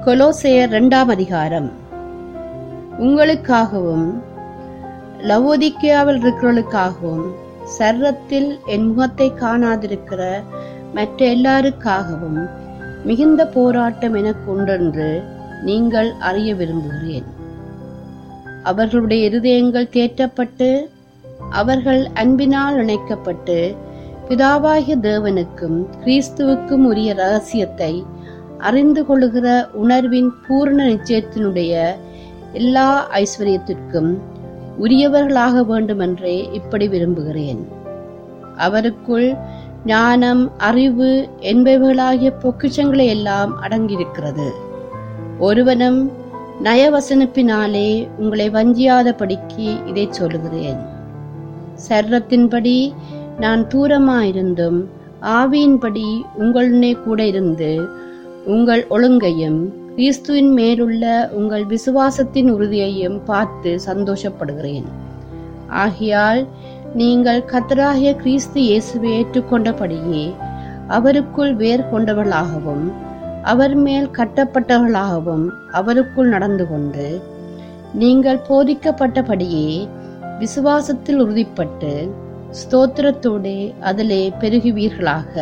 கொலோசேயர் இரண்டாம் அதிகாரம் உங்களுக்காகவும் லவோதிக்கேயாவில் இருக்கிறவர்களுக்காகவும் சர்ரத்தில் என் முகத்தை காணாதிருக்கிற மற்ற எல்லாருக்காகவும் மிகுந்த போராட்டம் எனக்கு உண்டென்று நீங்கள் அறிய விரும்புகிறேன் அவர்களுடைய இருதயங்கள் தேற்றப்பட்டு அவர்கள் அன்பினால் இணைக்கப்பட்டு பிதாவாகிய தேவனுக்கும் கிறிஸ்துவுக்கும் உரிய ரகசியத்தை அறிந்து கொள்ளுகிற உணர்வின் பூர்ண நிச்சயத்தினுடைய எல்லா ஐஸ்வர்யத்திற்கும் உரியவர்களாக வேண்டுமென்றே இப்படி விரும்புகிறேன் அவருக்குள் ஞானம் அறிவு என்பவைகளாகிய பொக்கிஷங்களை எல்லாம் அடங்கியிருக்கிறது ஒருவனும் நயவசனப்பினாலே உங்களை வஞ்சியாதபடிக்கு இதை சொல்லுகிறேன் சர்ரத்தின்படி நான் தூரமாயிருந்தும் ஆவியின்படி உங்களுடனே கூட இருந்து உங்கள் ஒழுங்கையும் கிறிஸ்துவின் மேலுள்ள உங்கள் விசுவாசத்தின் உறுதியையும் பார்த்து சந்தோஷப்படுகிறேன் ஆகையால் நீங்கள் கத்தராகிய கிறிஸ்து இயேசுவை ஏற்றுக்கொண்டபடியே அவருக்குள் வேர் கொண்டவர்களாகவும் அவர் மேல் கட்டப்பட்டவர்களாகவும் அவருக்குள் நடந்து கொண்டு நீங்கள் போதிக்கப்பட்டபடியே விசுவாசத்தில் உறுதிப்பட்டு ஸ்தோத்திரத்தோடே அதிலே பெருகுவீர்களாக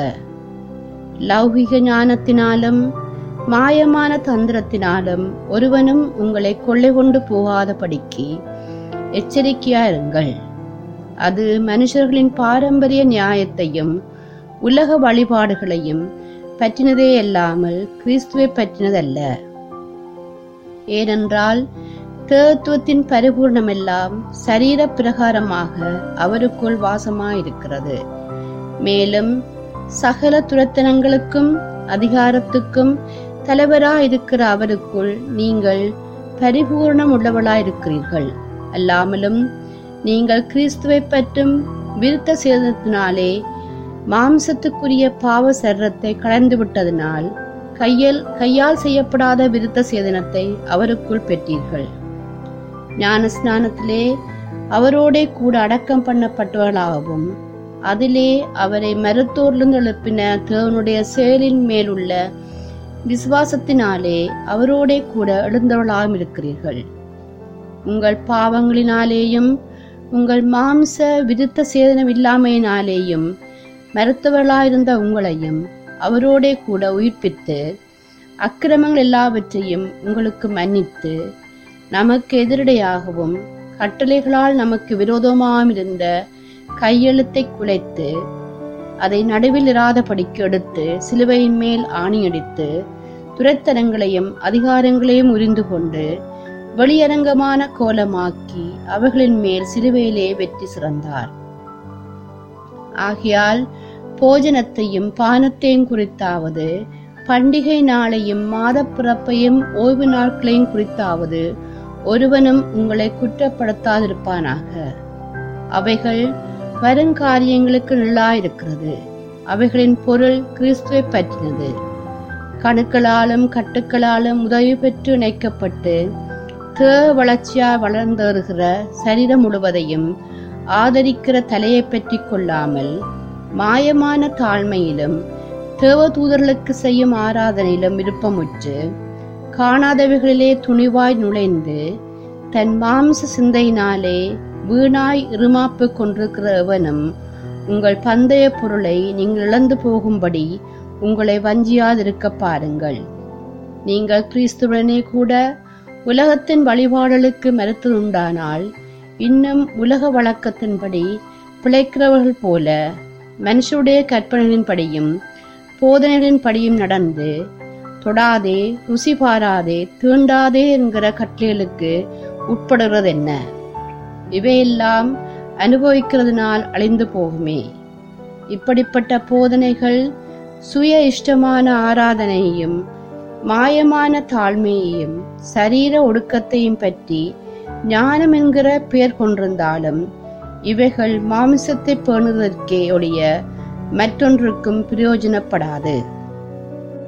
லௌகிக ஞானத்தினாலும் மாயமான தந்திரத்தினாலும் ஒருவனும் உங்களை கொள்ளை கொண்டு போகாதபடிக்கு எச்சரிக்கையாயிருங்கள் அது மனுஷர்களின் பாரம்பரிய நியாயத்தையும் உலக வழிபாடுகளையும் பற்றினதே அல்லாமல் கிறிஸ்துவை பற்றினதல்ல ஏனென்றால் தேத்துவத்தின் பரிபூர்ணமெல்லாம் சரீர பிரகாரமாக அவருக்குள் வாசமாயிருக்கிறது மேலும் சகல துரத்தனங்களுக்கும் அதிகாரத்துக்கும் தலைவராயிருக்கிற அவருக்குள் நீங்கள் பரிபூர்ணம் உள்ளவளாயிருக்கிறீர்கள் அல்லாமலும் நீங்கள் கிறிஸ்துவை பற்றும் விருத்த சேதத்தினாலே மாம்சத்துக்குரிய பாவ சர்ரத்தை கலந்து விட்டதனால் கையில் கையால் செய்யப்படாத விருத்த சேதனத்தை அவருக்குள் பெற்றீர்கள் ஞான ஸ்நானத்திலே அவரோடே கூட அடக்கம் பண்ணப்பட்டவர்களாகவும் அதிலே அவரை மருத்தோர்லிருந்து எழுப்பின தேவனுடைய செயலின் மேலுள்ள விசுவாசத்தினாலே அவரோடே கூட எழுந்தவர்களாகவும் இருக்கிறீர்கள் உங்கள் பாவங்களினாலேயும் உங்கள் மாம்ச விருத்த சேதனம் இல்லாமையினாலேயும் மருத்துவர்களாயிருந்த உங்களையும் அவரோடே கூட உயிர்ப்பித்து அக்கிரமங்கள் எல்லாவற்றையும் உங்களுக்கு மன்னித்து நமக்கு எதிரடையாகவும் கட்டளைகளால் நமக்கு விரோதமாகவும் இருந்த கையெழுத்தை குலைத்து அதை நடுவில் இராதபடிக்கு எடுத்து சிலுவையின் மேல் ஆணியடித்து துரைத்தனங்களையும் அதிகாரங்களையும் உரிந்து கொண்டு வெளியரங்கமான கோலமாக்கி அவர்களின் மேல் சிலுவையிலே வெற்றி சிறந்தார் ஆகையால் போஜனத்தையும் பானத்தையும் குறித்தாவது பண்டிகை நாளையும் மாத பிறப்பையும் ஓய்வு நாட்களையும் குறித்தாவது ஒருவனும் உங்களை குற்றப்படுத்தாதிருப்பானாக அவைகள் வருங்காரியங்களுக்கு நிழலாயிருக்கிறது அவைகளின் பொருள் கிறிஸ்துவை பற்றினது கணுக்களாலும் கட்டுக்களாலும் உதவி பெற்று இணைக்கப்பட்டு தே வளர்ச்சியாய் வளர்ந்தேறுகிற சரீரம் முழுவதையும் ஆதரிக்கிற தலையை பற்றி கொள்ளாமல் மாயமான தாழ்மையிலும் தேவதூதர்களுக்கு செய்யும் ஆராதனையிலும் விருப்பமுற்று காணாதவைகளிலே துணிவாய் நுழைந்து தன் மாம்ச சிந்தையினாலே வீணாய் இருமாப்பு கொண்டிருக்கிற எவனும் உங்கள் பந்தய பொருளை நீங்கள் இழந்து போகும்படி உங்களை வஞ்சியாதிருக்க பாருங்கள் நீங்கள் கிறிஸ்துவனே கூட உலகத்தின் வழிபாடலுக்கு மறுத்ததுண்டானால் இன்னும் உலக வழக்கத்தின்படி பிழைக்கிறவர்கள் போல மனுஷருடைய கற்பனைகளின்படியும் போதனைகளின்படியும் நடந்து தொடாதே ருசி பாராதே தீண்டாதே என்கிற கட்டளைகளுக்கு உட்படுகிறது என்ன இவையெல்லாம் அனுபவிக்கிறதுனால் அழிந்து போகுமே இப்படிப்பட்ட போதனைகள் சுய இஷ்டமான ஆராதனையையும் மாயமான தாழ்மையையும் சரீர ஒடுக்கத்தையும் பற்றி ஞானம் என்கிற பெயர் கொண்டிருந்தாலும் இவைகள் மாமிசத்தை பேணுவதற்கே ஒழிய மற்றொன்றுக்கும் பிரயோஜனப்படாது